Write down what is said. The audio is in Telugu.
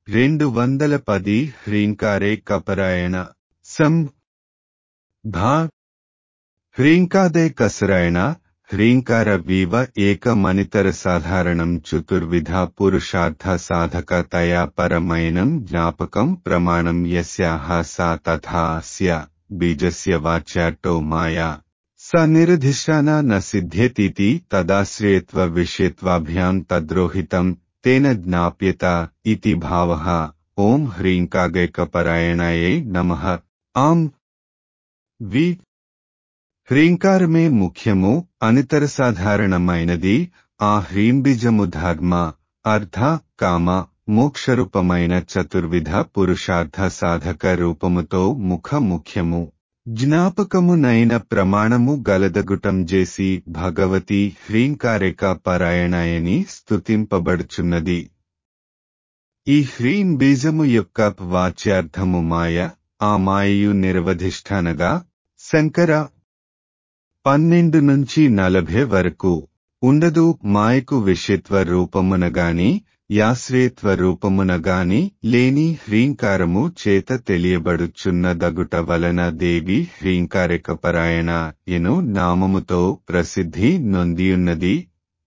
రెండు వందల పది హ్రీంకారే కపరాయణ సం భా హ్రీంకాదే కసరాయణ హ్రీంకార వీవ ఏకమనితర సాధారణం చతుర్విధ పురుషార్థ సాధక తయా పరమైనం జ్ఞాపకం ప్రమాణం యస్యాహ సా తథా అస్య బీజస్య వాచ్యాట్టో మాయా స నిరధిష్టానా న సిద్ధ్యతీతి తదాశ్రయత్వ విషయత్వాభ్యాం తద్రోహితం తేన జ్ఞాప్యత ఇతి భావః ఓం హ్రీంకాగైకపరాయణాయై నమః ఆం వి హ్రీంకారమే ముఖ్యము అనితర సాధారణమైనది ఆ హ్రీంబీజము ధర్మ అర్థ కామ మోక్షరూపమైన చతుర్విధ పురుషార్థ సాధక రూపముతో ముఖ ముఖ్యము జ్ఞాపకమునైన ప్రమాణము గలదగుటం చేసి భగవతి హ్రీంకారిక పరాయణాయని స్తుతింపబడుచున్నది ఈ హ్రీం బీజము యొక్క వాచ్యార్థము మాయ ఆ మాయయు నిరవధిష్ఠానగా శంకర పన్నెండు నుంచి నలభై వరకు ఉండదు మాయకు విషయత్వ రూపమునగాని యాశ్రయత్వ రూపమునగాని లేని హ్రీంకారము చేత తెలియబడుచున్న దగుట వలన దేవి హ్రీంకారికపరాయణ ఎను నామముతో ప్రసిద్ధి నొందియున్నది